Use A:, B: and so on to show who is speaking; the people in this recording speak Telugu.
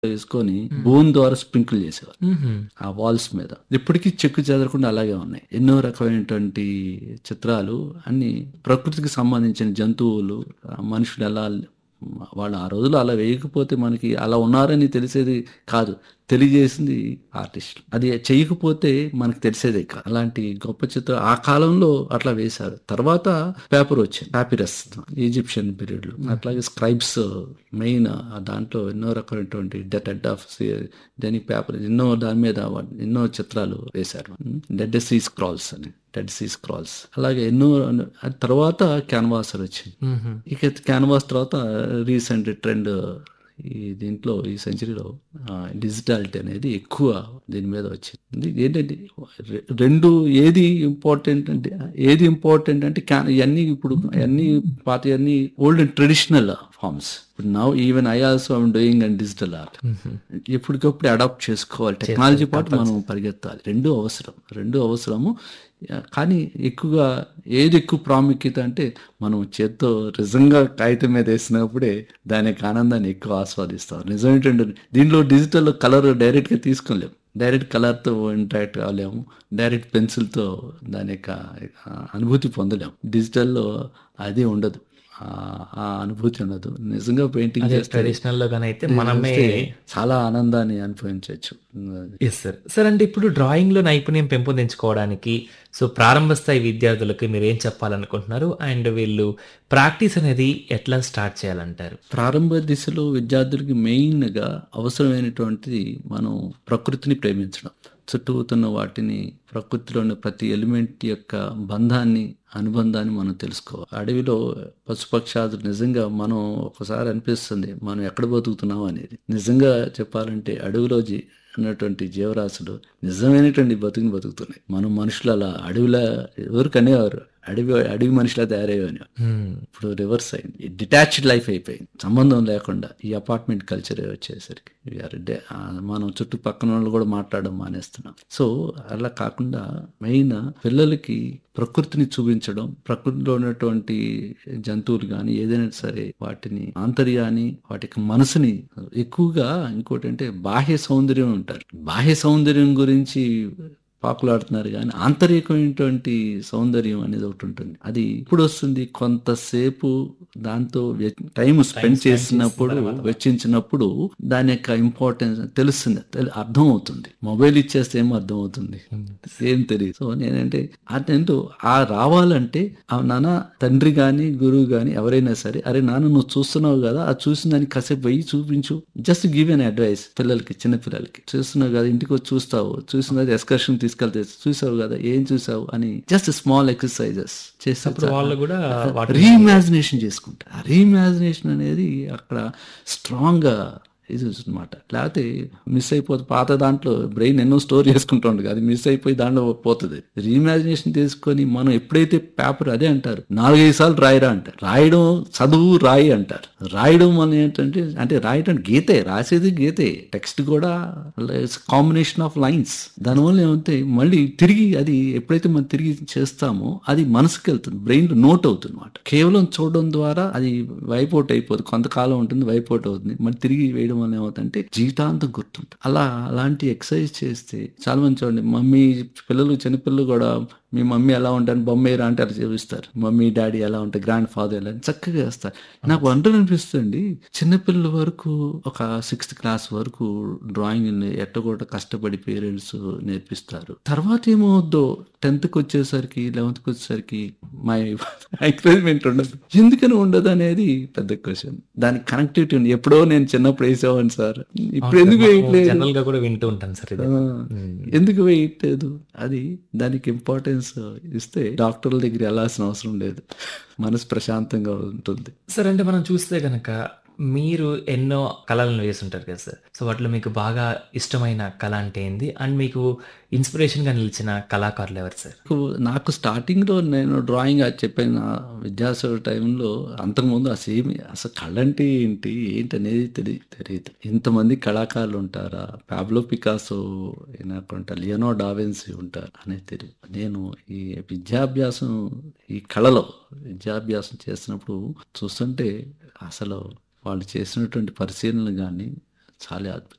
A: వేసుకొని బోన్ ద్వారా స్ప్రింకిల్ చేసేవారు
B: మ్మ్హ.
A: ఆ వాల్స్ మీద ఇప్పటికీ చెక్కు చెదరకుండా అలాగే ఉన్నాయి ఎన్నో రకమైనటువంటి చిత్రాలు అన్ని ప్రకృతికి సంబంధించిన జంతువులు ఆ మనుషులు ఎలా వాళ్ళు ఆ రోజులు అలా వేయకపోతే మనకి అలా ఉన్నారని తెలిసేది కాదు తెలియజేసింది ఆర్టిస్ట్ అది చేయకపోతే మనకు తెలిసేదే కాదు అలాంటి గొప్ప చిత్రం ఆ కాలంలో అట్లా వేశారు తర్వాత పేపర్ వచ్చింది పాపిరస్ ఈజిప్షియన్ పీరియడ్ లో అట్లాగే స్క్రైబ్స్ మెయిన్ దాంట్లో ఎన్నో రకమైనటువంటి డెట్ హెడ్ ఆఫ్ దాని పేపర్ ఎన్నో దాని మీద వా- ఎన్నో చిత్రాలు వేశారు డెడ్ సీ స్క్రాల్స్ అని డెడ్ సీ స్క్రాల్స్ అలాగే ఎన్నో ఆ తర్వాత క్యాన్వాస్ వచ్చింది
B: మ్మ్హ.
A: ఇక క్యాన్వాస్ తర్వాత రీసెంట్ ట్రెండ్ ఈ దీంట్లో ఈ సెంచరీలో డిజిటాలిటీ అనేది ఎక్కువ దీని మీద వచ్చింది ఏంటంటే రె- రెండు ఏది ఇంపార్టెంట్ అంటే ఏది ఇంపార్టెంట్ అంటే క్యాన్ ఇవన్నీ ఇప్పుడు అన్ని పాత అన్ని ఓల్డ్ అండ్ ట్రెడిషనల్ ఫార్మ్స్ ఇప్పుడు now even I also I'm doing and digital art ఎప్పటికప్పుడు అడాప్ట్ చేసుకోవాలి టెక్నాలజీ పాటు మనం పరిగెత్తాలి రెండు అవసరం రెండు అవసరము కానీ ఎక్కువగా ఏది ఎక్కువ ప్రాముఖ్యత అంటే మనం చేత్తో నిజంగా కాగితం మీద వేసినప్పుడే దాని యొక్క ఆనందాన్ని ఎక్కువ ఆస్వాదిస్తాం నిజం ఏంటంటే దీంట్లో డిజిటల్ కలర్ డైరెక్ట్గా తీసుకోలేము డైరెక్ట్ కలర్తో ఇంటరాక్ట్ కాలేము డైరెక్ట్ పెన్సిల్తో దాని యొక్క ఆ, అనుభూతి పొందలేము డిజిటల్లో అది ఉండదు ఆ- ఆ అనుభూతి ఉండదు నిజంగా పెయింటింగ్
B: అదే
A: చేస్తే
B: ట్రెడిషనల్ లో అయితే మనమే
A: చేస్తే చాలా ఆనందాన్ని అనుభవించవచ్చు
B: ఎస్ సార్ సార్ అంటే ఇప్పుడు డ్రాయింగ్ లో నైపుణ్యం పెంపొందించుకోవడానికి సో ప్రారంభ స్థాయి విద్యార్థులకి మీరు ఏం చెప్పాలనుకుంటున్నారు అండ్ వీళ్ళు ప్రాక్టీస్ అనేది ఎట్లా స్టార్ట్ చేయాలంటారు
A: ప్రారంభ దిశలో విద్యార్థులకి మెయిన్గా అవసరమైనటువంటిది మనం ప్రకృతిని ప్రేమించడం చుట్టూతున్న వాటిని ప్రకృతిలోని ప్రతి ఎలిమెంట్ యొక్క బంధాన్ని అనుబంధాన్ని మనం తెలుసుకోవాలి అడవిలో పశుపక్షాదులు నిజంగా మనం ఒకసారి అనిపిస్తుంది మనం ఎక్కడ బతుకుతున్నాం అనేది నిజంగా చెప్పాలంటే అడవిలో జీ ఉన్నటువంటి జీవరాశులు నిజమైనటువంటి బతుకుని బతుకుతున్నాయి మనం మనుషులు అలా అడవిలా ఎవరికి అనేవారు అడవి అడవి మనిషిలా తయారయ్యేవారు
B: మ్మ్.
A: ఇప్పుడు రివర్స్ అయింది డిటాచ్డ్ లైఫ్ అయిపోయింది సంబంధం లేకుండా ఈ అపార్ట్మెంట్ కల్చర్ వచ్చేసరికి We are de- ఆ, మనం చుట్టుపక్కల వాళ్ళు కూడా మాట్లాడడం మానేస్తున్నాం సో అలా కాకుండా మెయిన్ పిల్లలకి ప్రకృతిని చూపించడం ప్రకృతిలో ఉన్నటువంటి జంతువులు కానీ ఏదైనా సరే వాటిని ఆంతర్యాన్ని వాటికి మనసుని ఎక్కువగా ఇంకోటి అంటే బాహ్య సౌందర్యం ఉంటారు బాహ్య సౌందర్యం గురించి పాకులాడుతున్నారు కానీ ఆంతరికమైనటువంటి సౌందర్యం అనేది ఒకటి ఉంటుంది అది ఇప్పుడు వస్తుంది కొంతసేపు దాంతో టైం స్పెండ్ చేసినప్పుడు వెచ్చించినప్పుడు దాని యొక్క ఇంపార్టెన్స్ తెలుస్తుంది తెలి- అర్థం అవుతుంది మొబైల్ ఇచ్చేస్తే ఏమో అర్థం అవుతుంది ఏం తెలియదు సో నేనంటే అటెంటో ఆ రావాలంటే ఆ నాన్న తండ్రి గాని గురువు గాని ఎవరైనా సరే అరే నాన్న నువ్వు చూస్తున్నావు కదా ఆ చూసిన దానికి కాసేపు పోయి చూపించు జస్ట్ గివ్ అన్ అడ్వైస్ పిల్లలకి చిన్న పిల్లలకి చూస్తున్నావు కదా ఇంటికి వచ్చి చూస్తావు చూసినది ఎక్స్కర్షన్ తీసుకెళ్తే చూసావు కదా ఏం చూసావు అని జస్ట్ స్మాల్ ఎక్సర్సైజెస్ చేస్తే
B: వాళ్ళు కూడా వాటి
A: రీఇమాజినేషన్ చేసుకుంటారు ఆ రీఇమాజినేషన్ అనేది అక్కడ స్ట్రాంగ్ గా ఇది అనమాట లేకపోతే మిస్ అయిపోతే పాత దాంట్లో బ్రెయిన్ ఎన్నో స్టోర్ చేసుకుంటుంది అది మిస్ అయిపోయి దాంట్లో పోతుంది రీఇమాజినేషన్ తీసుకొని మనం ఎప్పుడైతే పేపర్ అదే అంటారు నాలుగైదు సార్లు రాయరా అంటారు రాయడం చదువు రాయి అంటారు రాయడం వల్ల ఏంటంటే అంటే రాయడం గీతే రాసేది గీతే టెక్స్ట్ కూడా కాంబినేషన్ ఆఫ్ లైన్స్ దానివల్ల ఏమంటే మళ్ళీ తిరిగి అది ఎప్పుడైతే మనం తిరిగి చేస్తామో అది మనసుకి వెళ్తుంది బ్రెయిన్ నోట్ అవుతుంది అనమాట కేవలం చూడడం ద్వారా అది వైప్ అవుట్ అయిపోతుంది కొంతకాలం ఉంటుంది వైప్ అవుట్ అవుతుంది మళ్ళీ తిరిగి వేయడం వల్ల ఏమవుతుందంటే జీవితాంతం గుర్తుంటుంది అలా అలాంటి ఎక్సర్సైజ్ చేస్తే చాలా మంది చూడండి మమ్మీ పిల్లలు చిన్నపిల్లలు కూడా మీ మమ్మీ ఎలా ఉంటారు బొమ్మ వేయరా అంటే అలా చూపిస్తారు మమ్మీ డాడీ ఎలా ఉంటారు గ్రాండ్ ఫాదర్ ఎలా అని చక్కగా వేస్తారు నాకు వంటలు అనిపిస్తుంది చిన్నపిల్లల వరకు ఒక సిక్స్త్ క్లాస్ వరకు డ్రాయింగ్ ఎట్టగొట్ట కష్టపడి పేరెంట్స్ నేర్పిస్తారు తర్వాత ఏమవుద్దో టెన్త్ కి వచ్చేసరికి లెవెన్త్ కి వచ్చేసరికి మా ఎంకరేజ్మెంట్ ఉండదు ఎందుకని ఉండదు అనేది పెద్ద క్వశ్చన్ దానికి కనెక్టివిటీ ఉంది ఎప్పుడో నేను చిన్నప్పుడు వేసేవాడిని సార్ ఇప్పుడు ఎందుకు వేయట్లేదు
B: జనరల్ గా కూడా వింటూ ఉంటాను సార్ ఇది
A: ఆ, ఎందుకు వేయట్లేదు అది దానికి ఇంపార్టెన్స్ ఇస్తే డాక్టర్ల దగ్గర వెళ్ళాల్సిన అవసరం లేదు మనసు ప్రశాంతంగా ఉంటుంది
B: సార్ అంటే మనం చూస్తే గనక మీరు ఎన్నో కళలను వేసుంటారు కదా సార్ సో వాటిలో మీకు బాగా ఇష్టమైన కళ అంటే ఏంది అండ్ మీకు ఇన్స్పిరేషన్ గా నిలిచిన కళాకారులు ఎవరు సార్
A: నాకు- నాకు స్టార్టింగ్ లో నేను డ్రాయింగ్ అది చెప్పిన విద్యాసర టైంలో అంతకుముందు అసలు ఏమి అసలు కళ అంటే ఏంటి ఏంటి అనేది తెలియ తెలియదు ఇంతమంది కళాకారులు ఉంటారా పాబ్లో పికాసో ఏనాకుంటా లియోనో డావెన్సీ ఉంటారు అనేది తెలియదు నేను ఈ విద్యాభ్యాసం ఈ కళలో విద్యాభ్యాసం చేసినప్పుడు చూస్తుంటే అసలు వాళ్ళు చేసినటువంటి పరిశీలనలు కానీ చాలా అద్భుతం